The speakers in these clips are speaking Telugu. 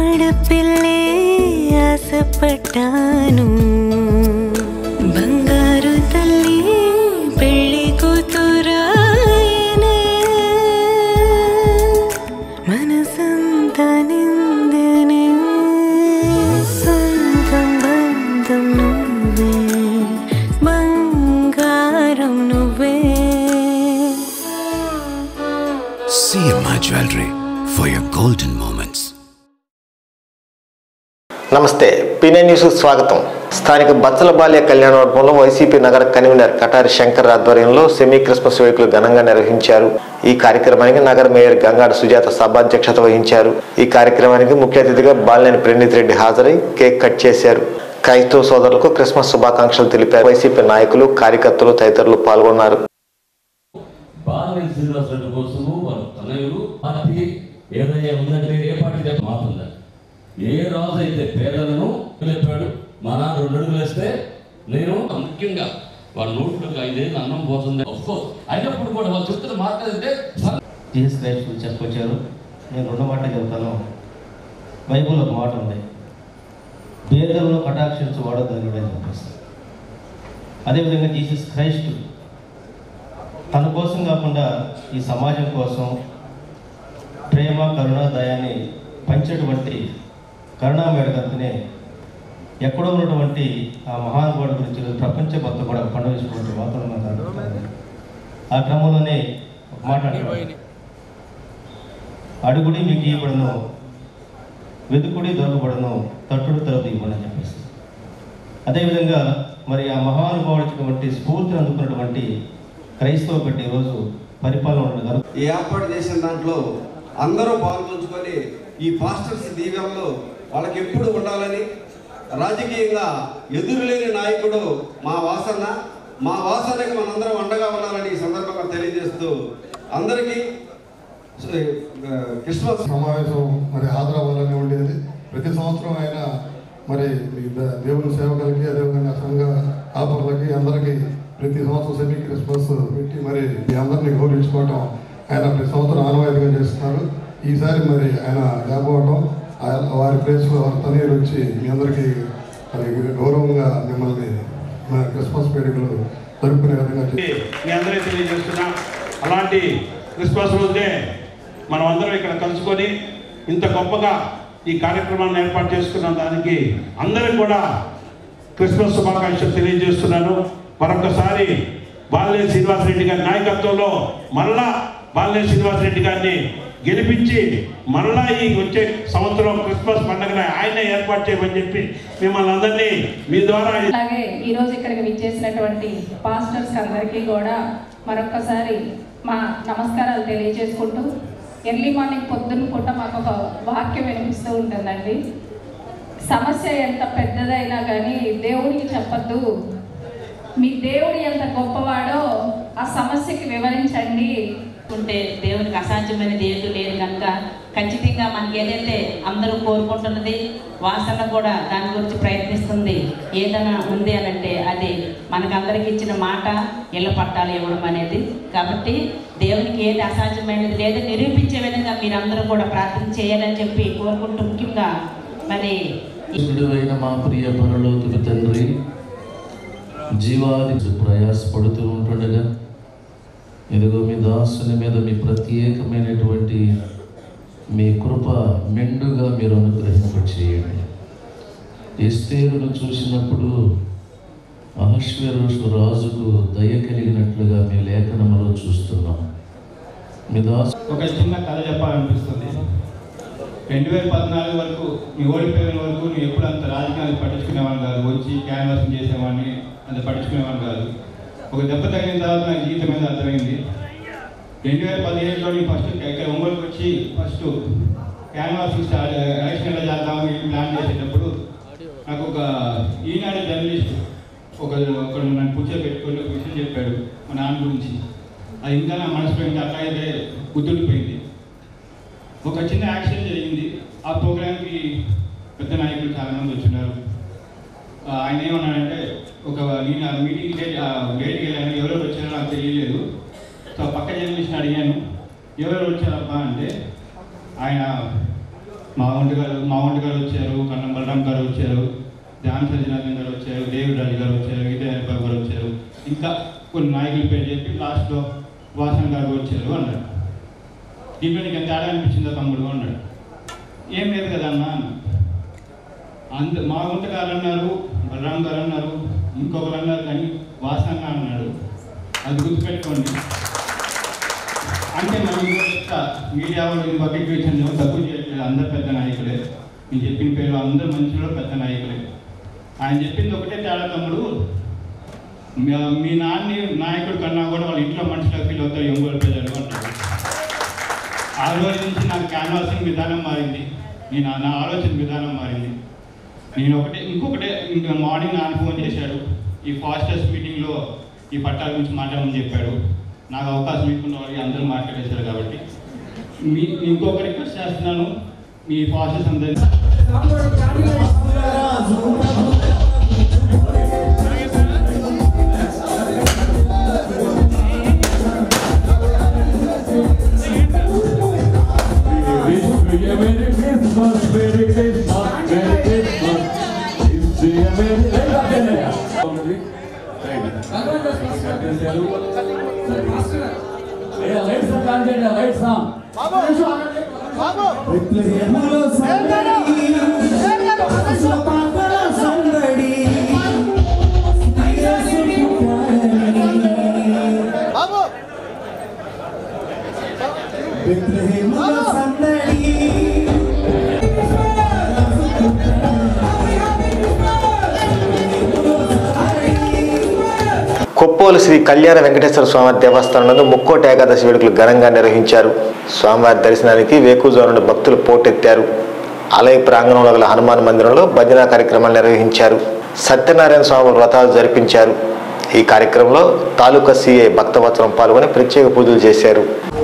ఆడపిల్లే ఆశపడ్డాను బంగారు తల్లి పెళ్లి కూతురాయనే మనసంతా నిందనే సొంతం బంధం నువ్వే బంగారం నువ్వే CMI Jewelry for your golden moments. నమస్తే పినే న్యూస్ స్వాగతం స్థానిక బచ్చలబాల్య కళ్యాణోత్సవంలో వైసీపీ నగర కన్వీనర్ కటారి శంకర్ ఆధ్వర్యంలో సెమీ క్రిస్మస్ వేడుకలు ఘనంగా నిర్వహించారు ఈ కార్యక్రమానికి నగర మేయర్ గంగాడ సుజాత సభాధ్యక్షత వహించారు ఈ కార్యక్రమానికి ముఖ్య అతిథిగా బాలినేని ప్రణీత్ రెడ్డి హాజరై కేక్ కట్ చేశారు క్రైస్తవ సోదరులకు క్రిస్మస్ శుభాకాంక్షలు తెలిపారు వైసీపీ నాయకులు కార్యకర్తలు తదితరులు పాల్గొన్నారు బాలనేని శ్రీనివాస రెడ్డి కోసము వాళ్ళ తనయులు పార్టీ ఏదైనా ఉందంటే ఏ పార్టీ చెప్ప మాకుందా ఏ రాజు అయితే పేదలను లేపాడు మా నాన్న రెండు అడుగులు వేస్తే నేను ముఖ్యంగా వాళ్ళ నోట్లోకి ఐదేళ్ళు అన్నం పోతుంది కోర్స్ అయినప్పుడు కూడా వాళ్ళు చెప్తున్న మాట అంటే జీసస్ క్రైస్ట్ చెప్పుకొచ్చారు నేను రెండు మాటలు చెబుతాను బైబుల్ ఒక మాట ఉంది పేదలను కటాక్షించి వాడొద్దని కూడా చెప్పేసి అదేవిధంగా జీసస్ క్రైస్ట్ తన కోసం కాకుండా ఈ సమాజం కోసం ప్రేమ కరుణ దయాన్ని పంచేటువంటి కరుణామేడకంతనే ఎక్కడో ఉన్నటువంటి ఆ మహానుభావుడి గురించి ఈరోజు ప్రపంచం మొత్తం కూడా పండుగ చేసుకున్నటువంటి వాతావరణం కనబడుతుంది. ఆ క్రమంలోనే ఒక మాట అంటాడు అడుగుడి మీకు ఇవ్వబడను వెతుకుడి దొరకబడను తట్టుడు తరపు ఇవ్వబడని అని చెప్పేసి అదేవిధంగా మరి ఆ మహానుభావుడిటువంటి స్ఫూర్తిని అందుకున్నటువంటి క్రైస్తవ పెట్టి ఈరోజు పరిపాలన ఉండదు ఈ ఏర్పాటు చేసిన దాంట్లో అందరూ పాల్పంచుకొని ఈ పాస్టర్స్ దీవెనలో వాళ్ళకి ఎప్పుడు ఉండాలని రాజకీయంగా ఎదురులేని నాయకుడు మా వాసన మా వాసనకి మనందరం అండగా ఉండాలని ఈ సందర్భంగా తెలియజేస్తూ అందరికీ ఆ, క్రిస్మస్ సమావేశం మరి హాజరవ్వాలని ఉండేది ప్రతి సంవత్సరం ఆయన మరి ఈ ద- దేవుని సేవకులకి అదేవిధంగా సంఘ కాపర్లకి అందరికీ ప్రతి సంవత్సరం సెమీ క్రిస్మస్ పెట్టి మరి మీ అందరినీ గౌరవించుకోవటం ఆయన ప్రతి సంవత్సరం ఆనవాయితీగా చేస్తున్నారు ఈసారి మరి ఆయన లేకపోవడం ఆయన వారి ప్లేస్లో వారి తనయులు వచ్చి మీ అందరికీ మరి గౌరవంగా మిమ్మల్ని మన క్రిస్మస్ వేడుకలు జరుపుకునే విధంగా చేస్తారు మీ అందరికీ తెలియజేస్తున్నా అలాంటి క్రిస్మస్ రోజే మనం అందరం ఇక్కడ కలుసుకొని ఇంత గొప్పగా ఈ కార్యక్రమాన్ని ఏర్పాటు చేసుకున్న దానికి అందరికి కూడా క్రిస్మస్ శుభాకాంక్షలు తెలియజేస్తున్నాను మరొకసారి బాలే శ్రీనివాసరెడ్డి గారి నాయకత్వంలో మరలా బాలే శ్రీనివాసరెడ్డి గారిని గెలిపించి మరలా ఈ వచ్చే సంవత్సరం క్రిస్మస్ పండుగను ఆయనే ఏర్పాటు చేయమని చెప్పి మిమ్మల్ని అందరినీ మీ ద్వారా అలాగే ఈరోజు ఇక్కడికి విచ్చేసినటువంటి పాస్టర్స్ అందరికీ కూడా మరొక్కసారి మా నమస్కారాలు తెలియజేసుకుంటూ ఎర్లీ మార్నింగ్ పొద్దున్న పూట మాకు ఒక వాక్యం వినిపిస్తూ ఉంటుందండి సమస్య ఎంత పెద్దదైనా కానీ దేవుడికి చెప్పద్దు మీ దేవుడు ఎంత గొప్పవాడో ఆ సమస్యకి వివరించండి ఉంటే దేవునికి అసాధ్యమైనది ఏది లేదు కనుక ఖచ్చితంగా మనకి ఏదైతే అందరూ కోరుకుంటున్నది వాసన కూడా దాని గురించి ప్రయత్నిస్తుంది ఏదైనా ఉంది అని అంటే అది మనకందరికి ఇచ్చిన మాట ఇళ్ళ పట్టాలు ఇవ్వడం అనేది కాబట్టి దేవునికి ఏది అసాధ్యమైనది లేదు నిరూపించే విధంగా మీరందరూ కూడా ప్రార్థన చేయాలని చెప్పి కోరుకుంటూ ముఖ్యంగా మరి అయిన మా ప్రియ పరలోకి తండ్రి జీవాది ప్రయాసపడుతూ ఉంటుండగా ఇదిగో మీ దాసుని మీద మీ ప్రత్యేకమైనటువంటి మీ కృప మెండుగా మీరు అనుగ్రహింప చేయండి ఎస్తేరును చూసినప్పుడు అహశ్వరోషు రాజుకు దయ కలిగినట్లుగా మీ లేఖనములో చూస్తున్నాం మీ దాసు ఒక చిన్న కథ చెప్పాలనిపిస్తుంది రెండు వేల పద్నాలుగు వరకు మీ ఓడిపోయిన వరకు నేను ఎప్పుడు అంత రాజకీయాలు పట్టించుకునేవాడిని కాదు వచ్చి క్యాన్వాసింగ్ చేసేవాడిని అంత పట్టించుకునేవాడిని కాదు ఒక దెబ్బ తగిన తర్వాత నాకు జీవితం మీద అర్థమైంది రెండు వేల పదిహేడులో నేను ఫస్ట్ ఇక్కడ ఒంగోలుకి వచ్చి ఫస్ట్ క్యాన్వాసింగ్ స్టార్ట్ ఎలక్షన్ ఎలా చేద్దామని ప్లాన్ చేసేటప్పుడు నాకు ఒక ఈనాడు జర్నలిస్ట్ ఒక ఒకడు నన్ను కూర్చోబెట్టుకొని ఒక విషయం చెప్పాడు మా నాన్న గురించి అది ఇంకా నా మనసులో ఇంకా అట్లయితే గుర్తుండిపోయింది ఒక చిన్న యాక్సిడెంట్ జరిగింది ఆ ప్రోగ్రామ్కి పెద్ద నాయకులు చాలామంది వచ్చినారు ఆ, ఆయన ఏమన్నాడంటే ఒక నేను ఆ మీటింగ్ డేట్ డేట్కి వెళ్ళాను ఎవరెవరు వచ్చారో నాకు తెలియలేదు సో పక్క జర్నలిస్ట్ని అడిగాను ఎవరెవరు వచ్చారబ్బా అంటే ఆయన మా వంటి గారు మా వంటి గారు వచ్చారు కన్నం బలరాం గారు వచ్చారు ధ్యాన్ సజ్జనాథన్ గారు వచ్చారు డేవిడ్ రాజు గారు వచ్చారు విజయ్ బాబు గారు వచ్చారు ఇంకా కొన్ని నాయకుల పేరు చెప్పి లాస్ట్లో వాసన్ గారు వచ్చారు అన్నాడు దీంట్లో నీకు తేడా అనిపించిందా తమ్ముడు అన్నాడు ఏం లేదు కదా అన్న అన్నాడు. అంత మా వంట గారు అన్నారు బలరాం గారు అన్నారు ఇంకొకరు అన్నారు కానీ వాసన్న అన్నాడు అది గుర్తుపెట్టుకోండి అంటే మనం ఇంకో చెప్తా మీడియా వాళ్ళు బకెట్ వేసిన తక్కువ చేయట్లేదు అందరు పెద్ద నాయకులే నేను చెప్పిన పేరు అందరు మంచిలో పెద్ద నాయకులే ఆయన చెప్పింది ఒకటే తేడా తమ్ముడు మీ- మీ నాన్ని నాయకుడు కన్నా కూడా వాళ్ళ ఇంట్లో మనుషులకు ఫీల్ అవుతారు ఒంగోలు ప్రజలు అంటారు ఆ రోజు నుంచి నాకు క్యాన్వాసింగ్ విధానం మారింది నేను నా- నా ఆలోచన విధానం మారింది నేను ఒకటే ఇంకొకటే ఇంకా మార్నింగ్ నాన్న ఫోన్ చేశాడు ఈ ఫాస్టెస్ట్ మీటింగ్లో ఈ పట్టాల గురించి మాట్లాడమని చెప్పాడు నాకు అవకాశం ఇచ్చుకున్న వాళ్ళకి అందరూ మాట్లాడేశారు కాబట్టి మీ ఇంకొక రిక్వెస్ట్ చేస్తున్నాను మీ ఫాస్టెస్ట్ అందరి కొప్పోలు శ్రీ కళ్యాణ వెంకటేశ్వర స్వామి దేవస్థానం నందు ముక్కోటి ఏకాదశి వేడుకలు ఘనంగా నిర్వహించారు స్వామివారి దర్శనానికి వేకుజో నుండి భక్తులు పోటెత్తారు ఆలయ ప్రాంగణంలో గల హనుమాన్ మందిరంలో భజన కార్యక్రమాలు నిర్వహించారు సత్యనారాయణ స్వామి వ్రతాలు జరిపించారు ఈ కార్యక్రమంలో తాలూకా సీఏ భక్తవత్సరం పాల్గొని ప్రత్యేక పూజలు చేశారు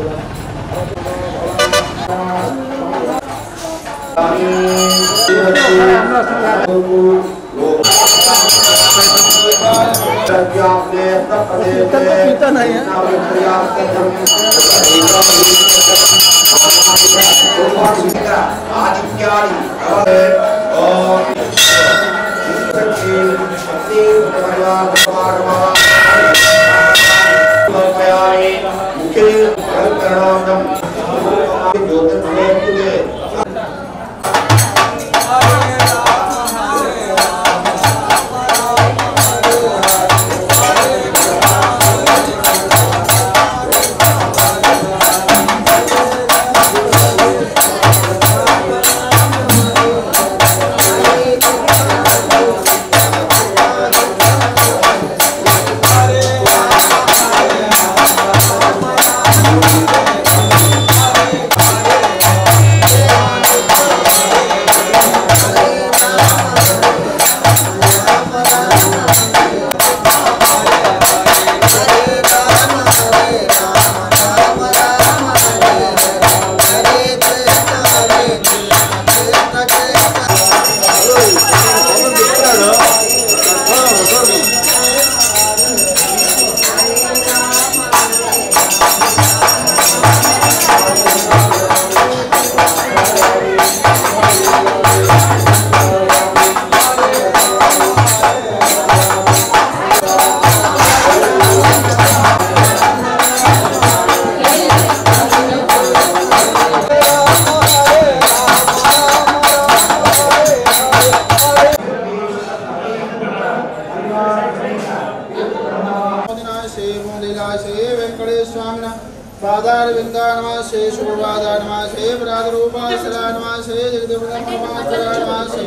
పాదార విందా నమాసే శుభవాద నమాసే ప్రాదరూపాసరా నమాసే జగదేవత నమాసే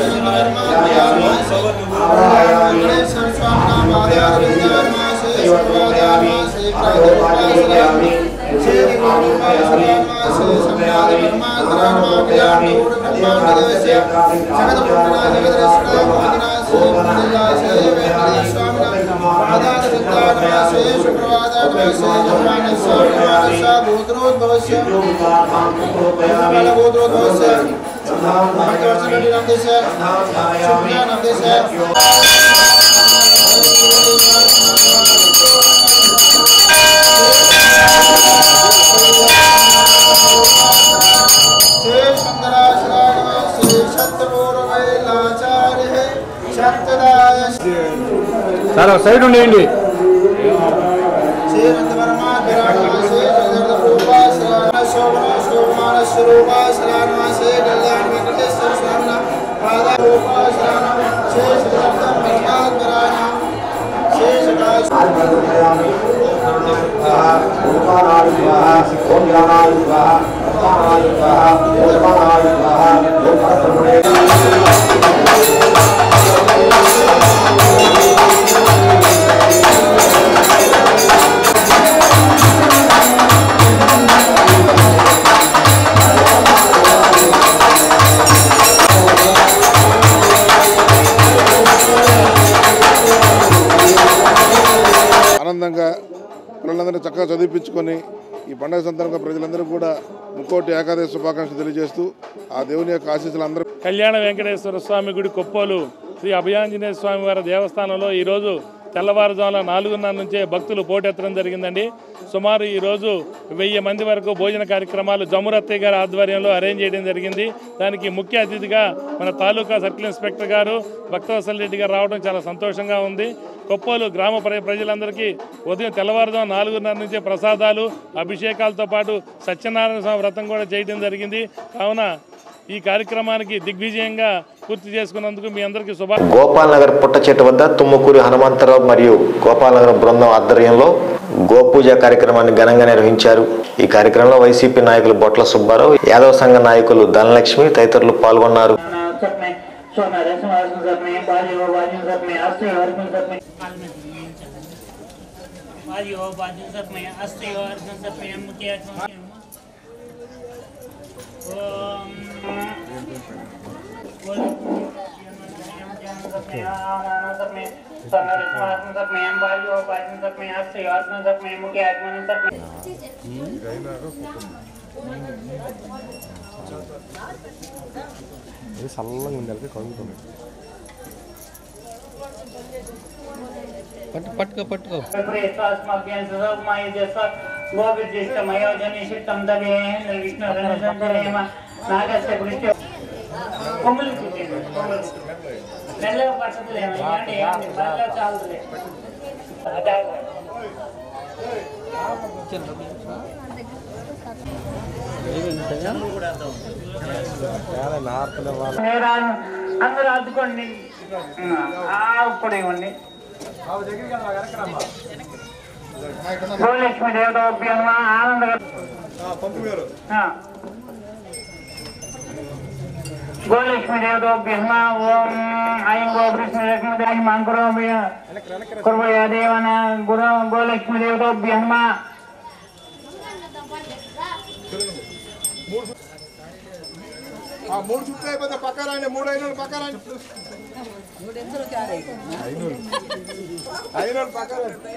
నమాసే వెంకటేశ్వర స్వామి పాదార విందా నమాసే శుభవాద నమాసే ప్రాదరూపాసరా నమాసే నమాసే సంయాద బ్రహ్మాంతర నమాభ్యామి బ్రహ్మాండదేశే జగదపుత్ర జగదరశ్రా మోదినాసే మందిరాసే వెంకటేశ్వర స్వామి పాదార విందా నమాసే శుభవాద నమాసే జన్మానస్య జన్మానస్య గోత్రోద్భవస్య గోత్రోద్భవస్య మహాకర్షణ నందేశ శుభ్ర నందేశ సార్ సైడ్ ఉండేయండి ఆనందంగా పిల్లలందరినీ చక్కగా చదివించుకొని ఈ పండుగ సందర్భంగా ప్రజలందరూ కూడా ముక్కోటి ఏకాదశి శుభాకాంక్షలు తెలియజేస్తూ ఆ దేవుని యొక్క ఆశీస్సులు అందరూ కళ్యాణ వెంకటేశ్వర స్వామి గుడి కొప్పోలు శ్రీ అభయాంజనేయ స్వామి వారి దేవస్థానంలో ఈరోజు తెల్లవారుజామున నాలుగున్నర నుంచే భక్తులు పోటెత్తడం జరిగిందండి సుమారు ఈరోజు వెయ్యి మంది వరకు భోజన కార్యక్రమాలు జమురత్తయ్య గారి ఆధ్వర్యంలో అరేంజ్ చేయడం జరిగింది దానికి ముఖ్య అతిథిగా మన తాలూకా సర్కిల్ ఇన్స్పెక్టర్ గారు భక్తవసల్ రెడ్డి గారు రావడం చాలా సంతోషంగా ఉంది కొప్పోలు గ్రామ ప్ర- ప్రజలందరికీ ఉదయం తెల్లవారుజాము నాలుగున్నర నుంచే ప్రసాదాలు అభిషేకాలతో పాటు సత్యనారాయణ స్వామి వ్రతం కూడా చేయడం జరిగింది కావున ఈ కార్యక్రమానికి దిగ్విజయంగా పూర్తి చేసుకున్నందుకు మీ అందరికీ శుభా గోపాల్ నగర్ పుట్ట చెట్టు వద్ద తుమ్మకూరి హనుమంతరావు మరియు గోపాల్ నగర్ బృందం ఆధ్వర్యంలో గోపూజ కార్యక్రమాన్ని ఘనంగా నిర్వహించారు ఈ కార్యక్రమంలో వైసీపీ నాయకులు బొట్ల సుబ్బారావు యాదవ సంఘ నాయకులు ధనలక్ష్మి తదితరులు పాల్గొన్నారు చల్లగా ఉండాలి కలుగుతుంది పట్టు పట్టుకో పట్టుకో అందరూ అద్దుకోండి ఇప్పుడు ఇవ్వండి గోలక్ష్మి దేవత ఒప్పియమ్మ ఆనంద గోలక్ష్మి దేవత ఒప్పియమ్మ ఓం ఐం గో కృష్ణ లక్ష్మి దాని మంకురో కుర్వయ దేవన గురు గోలక్ష్మి దేవత ఒప్పియమ్మ మూడు చుట్టూ అయిపోతే పక్క రాండి మూడు అయిన పక్క రాండి అయిన పక్క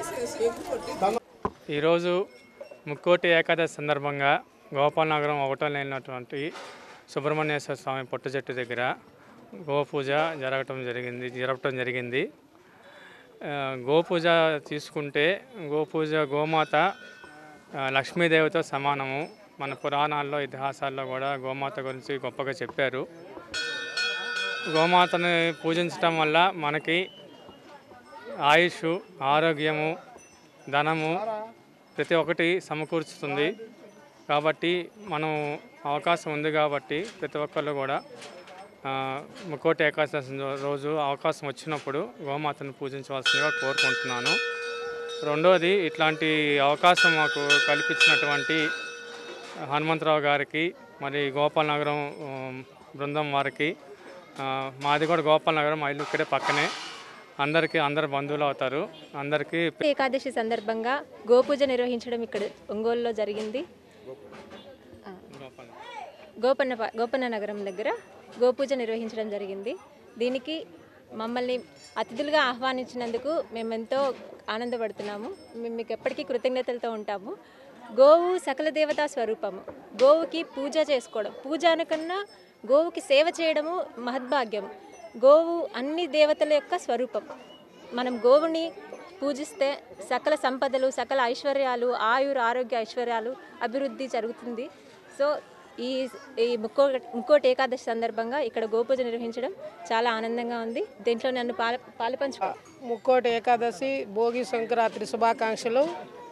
ఈరోజు ముక్కోటి ఏకాదశి సందర్భంగా గోపాలనగరం ఒకటో లేనటువంటి సుబ్రహ్మణ్యేశ్వర స్వామి పొట్టు చెట్టు దగ్గర గోపూజ జరగటం జరిగింది జరపటం జరిగింది ఆ, గోపూజ తీసుకుంటే గోపూజ గోమాత ఆ, లక్ష్మీదేవితో సమానము మన పురాణాల్లో ఇతిహాసాల్లో కూడా గోమాత గురించి గొప్పగా చెప్పారు గోమాతని పూజించటం వల్ల మనకి ఆయుష్ ఆరోగ్యము ధనము ప్రతి ఒక్కటి సమకూర్చుతుంది కాబట్టి మనం అవకాశం ఉంది కాబట్టి ప్రతి ఒక్కళ్ళు కూడా ఆ, ముక్కోటి ఏకాదశి రోజు అవకాశం వచ్చినప్పుడు గోమాతను పూజించవలసిందిగా కోరుకుంటున్నాను రెండోది ఇట్లాంటి అవకాశం మాకు కల్పించినటువంటి హనుమంతరావు గారికి మరి గోపాల్ నగరం ఉమ్, బృందం వారికి ఆ, మాది కూడా గోపాల్ నగరం మా ఇల్లు ఇక్కడే పక్కనే అందరికీ అందరు బంధువులు అవుతారు అందరికీ ఏకాదశి సందర్భంగా గోపూజ నిర్వహించడం ఇక్కడ ఒంగోలులో జరిగింది ఆ, గోపన్న ప- గోపన్న నగరం దగ్గర గోపూజ నిర్వహించడం జరిగింది దీనికి మమ్మల్ని అతిథులుగా ఆహ్వానించినందుకు మేమెంతో ఆనందపడుతున్నాము మేము మీకు ఎప్పటికీ కృతజ్ఞతలతో ఉంటాము గోవు సకల దేవతా స్వరూపము గోవుకి పూజ చేసుకోవడం పూజ అనకన్నా గోవుకి సేవ చేయడము మహద్భాగ్యం గోవు అన్ని దేవతల యొక్క స్వరూపం మనం గోవుని పూజిస్తే సకల సంపదలు సకల ఐశ్వర్యాలు ఆయుర ఆరోగ్య ఐశ్వర్యాలు అభివృద్ధి జరుగుతుంది సో ఈ ఈ ముక్కో ముక్కోటి ఏకాదశి సందర్భంగా ఇక్కడ గోపూజ నిర్వహించడం చాలా ఆనందంగా ఉంది దీంట్లో నన్ను పాల పాలుపంచు ముక్కోటి ఏకాదశి భోగి సంక్రాంతి శుభాకాంక్షలు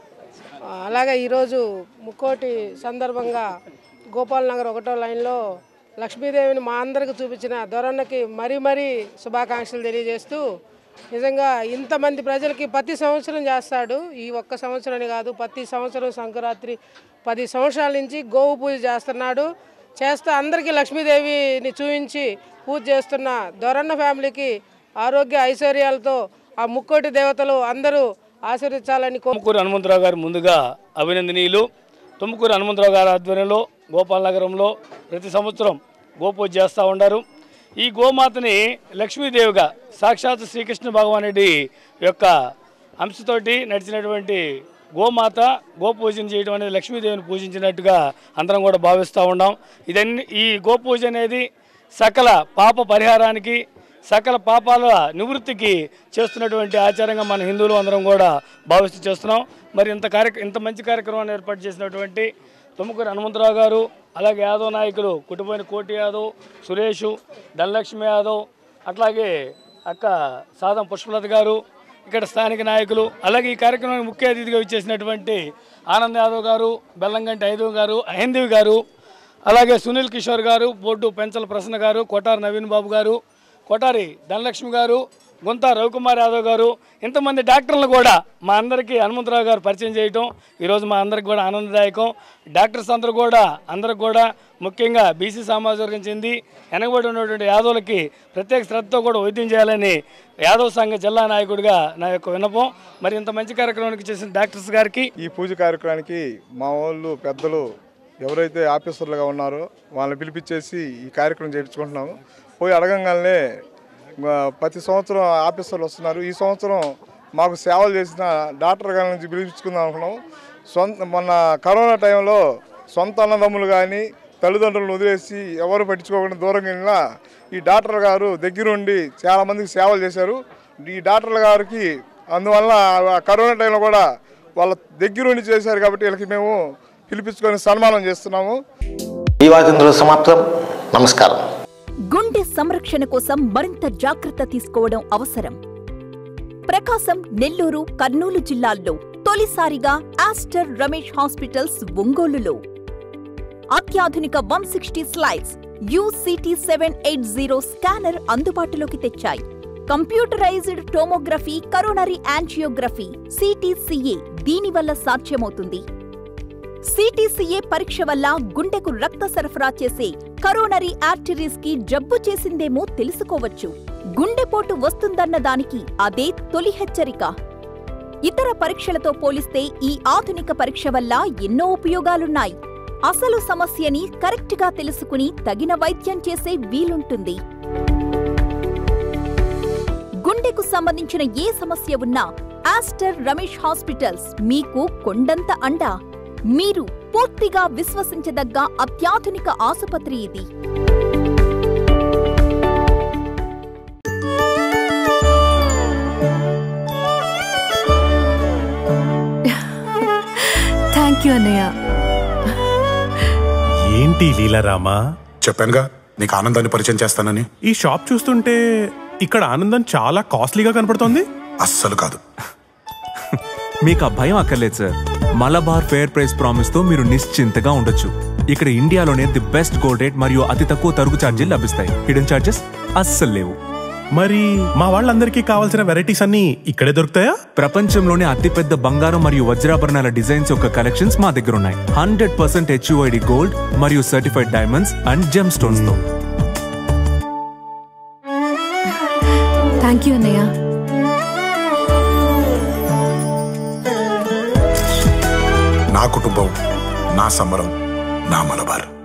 ఆ, అలాగే ఈరోజు ముక్కోటి సందర్భంగా గోపాల్ నగర్ ఒకటో లైన్లో లక్ష్మీదేవిని మా అందరికి చూపించిన దొరన్నకి మరీ మరీ శుభాకాంక్షలు తెలియజేస్తూ నిజంగా ఇంతమంది ప్రజలకి ప్రతి సంవత్సరం చేస్తాడు ఈ ఒక్క సంవత్సరం కాదు ప్రతి సంవత్సరం సంక్రాంతి పది సంవత్సరాల నుంచి గోవు పూజ చేస్తున్నాడు చేస్తూ అందరికీ లక్ష్మీదేవిని చూపించి పూజ చేస్తున్న దొరన్న ఫ్యామిలీకి ఆరోగ్య ఐశ్వర్యాలతో ఆ ముక్కోటి దేవతలు అందరూ ఆశీర్వదించాలని కో తుమ్మకూరు హనుమంతరావు గారు ముందుగా అభినందనీయులు తుమ్మకూరు హనుమంతరావు గారి ఆధ్వర్యంలో గోపాల్ నగరంలో ప్రతి సంవత్సరం గోపూజ చేస్తూ ఉంటారు ఈ గోమాతని లక్ష్మీదేవిగా సాక్షాత్ శ్రీకృష్ణ భగవానుడి యొక్క అంశతోటి నడిచినటువంటి గోమాత గోపూజన చేయడం అనేది లక్ష్మీదేవిని పూజించినట్టుగా అందరం కూడా భావిస్తూ ఉన్నాం ఇదన్నీ ఈ గోపూజ అనేది సకల పాప పరిహారానికి సకల పాపాల నివృత్తికి చేస్తున్నటువంటి ఆచారంగా మన హిందువులు అందరం కూడా భావిస్తూ చేస్తున్నాం మరి ఇంత కార్య ఇంత మంచి కార్యక్రమాన్ని ఏర్పాటు చేసినటువంటి తుమ్మకూరు హనుమంతరావు గారు అలాగే యాదవ్ నాయకులు కుటుంబైన కోటి యాదవ్ సురేష్ ధనలక్ష్మి యాదవ్ అట్లాగే అక్క సాదం పుష్పలత గారు ఇక్కడ స్థానిక నాయకులు అలాగే ఈ కార్యక్రమానికి ముఖ్య అతిథిగా ఇచ్చేసినటువంటి ఆనంద్ యాదవ్ గారు బెల్లంగంటి ఐదవ్ గారు అహిందవి గారు అలాగే సునీల్ కిషోర్ గారు బోర్డు పెంచల ప్రసన్న గారు కొటారి నవీన్ బాబు గారు కొటారి ధనలక్ష్మి గారు గుంత రవికుమార్ యాదవ్ గారు ఇంతమంది డాక్టర్లు కూడా మా అందరికీ హనుమంతరావు గారు పరిచయం చేయటం ఈరోజు మా అందరికి కూడా ఆనందదాయకం డాక్టర్స్ అందరూ కూడా అందరికి కూడా ముఖ్యంగా బీసీ సామాజిక వర్గం చెంది వెనకబడి ఉన్నటువంటి యాదవులకి ప్రత్యేక శ్రద్ధతో కూడా వైద్యం చేయాలని యాదవ్ సంఘ జిల్లా నాయకుడిగా నా యొక్క విన్నపం మరి ఇంత మంచి కార్యక్రమానికి చేసిన డాక్టర్స్ గారికి ఈ పూజ కార్యక్రమానికి మా వాళ్ళు పెద్దలు ఎవరైతే ఆఫీసర్లుగా ఉన్నారో వాళ్ళని పిలిపించేసి ఈ కార్యక్రమం చేయించుకుంటున్నాము పోయి అడగంగానే ఆ, ప్రతి సంవత్సరం ఆఫీసర్లు వస్తున్నారు ఈ సంవత్సరం మాకు సేవలు చేసిన డాక్టర్ గారి నుంచి పిలిపించుకుందాం అనుకున్నాం సొంత మొన్న కరోనా టైంలో సొంత అన్నదమ్ములు కానీ తల్లిదండ్రులను వదిలేసి ఎవరు పట్టించుకోకుండా దూరంగా వెళ్ళినా ఈ డాక్టర్ గారు దగ్గరుండి చాలామందికి సేవలు చేశారు ఈ డాక్టర్ గారికి అందువల్ల ఆ కరోనా టైంలో కూడా వాళ్ళ దగ్గరుండి చేశారు కాబట్టి వీళ్ళకి మేము పిలిపించుకొని సన్మానం చేస్తున్నాము ఈ వాచింద్రుల సమాప్తం నమస్కారం గుండె సంరక్షణ కోసం మరింత జాగ్రత్త తీసుకోవడం అవసరం ప్రకాశం నెల్లూరు కర్నూలు జిల్లాల్లో తొలిసారిగా ఆస్టర్ రమేష్ హాస్పిటల్స్ ఒంగోలులో అత్యాధునిక వన్ సిక్స్టీ స్లైడ్స్ యూసిటీ సెవెన్ ఎయిట్ జీరో స్కానర్ అందుబాటులోకి తెచ్చాయి computerised tomography coronary angiography CTCA దీనివల్ల సాధ్యమవుతుంది సిటీసీఏ పరీక్ష వల్ల గుండెకు రక్త సరఫరా చేసే కరోనరీ ఆర్టరీస్ కి జబ్బు చేసిందేమో తెలుసుకోవచ్చు గుండెపోటు వస్తుందన్న దానికి అదే తొలి హెచ్చరిక ఇతర పరీక్షలతో పోలిస్తే ఈ ఆధునిక పరీక్ష వల్ల ఎన్నో ఉపయోగాలున్నాయి అసలు సమస్యని కరెక్ట్గా తెలుసుకుని తగిన వైద్యం చేసే వీలుంటుంది గుండెకు సంబంధించిన ఏ సమస్య ఉన్నా ఆస్టర్ రమేష్ హాస్పిటల్స్ మీకు కొండంత అండా మీరు పూర్తిగా విశ్వసించదగ్గ అత్యాధునిక ఆసుపత్రి ఇది థ్యాంక్ యూ అన్నయ్య ఏంటి లీలారామా చెప్పానుగా నీకు ఆనందాన్ని పరిచయం చేస్తానని ఈ షాప్ చూస్తుంటే ఇక్కడ ఆనందం చాలా కాస్ట్లీగా కనపడుతోంది అస్సలు కాదు మీకు ఆ భయం అక్కర్లేదు sir Malabar fair price promise తో మీరు నిశ్చింతగా ఉండొచ్చు ఇక్కడ ఇండియాలోనే ది బెస్ట్ గోల్డ్ రేట్ మరియు అతి తక్కువ తరుగు ఛార్జీలు లభిస్తాయి హిడెన్ ఛార్జెస్ అస్సలు లేవు మరి మా వాళ్ళందరికీ కావాల్సిన వెరైటీస్ అన్ని ఇక్కడే దొరుకుతాయా ప్రపంచంలోనే అతిపెద్ద బంగారం మరియు వజ్రాభరణాల డిజైన్స్ యొక్క కలెక్షన్స్ మా దగ్గర ఉన్నాయి హండ్రెడ్ పర్సెంట్ హెచ్యుఐడి గోల్డ్ మరియు certified diamonds and gem stones తో థ్యాంక్ యూ అన్నయ్య నా కుటుంబం నా సంబరం నా మలబార్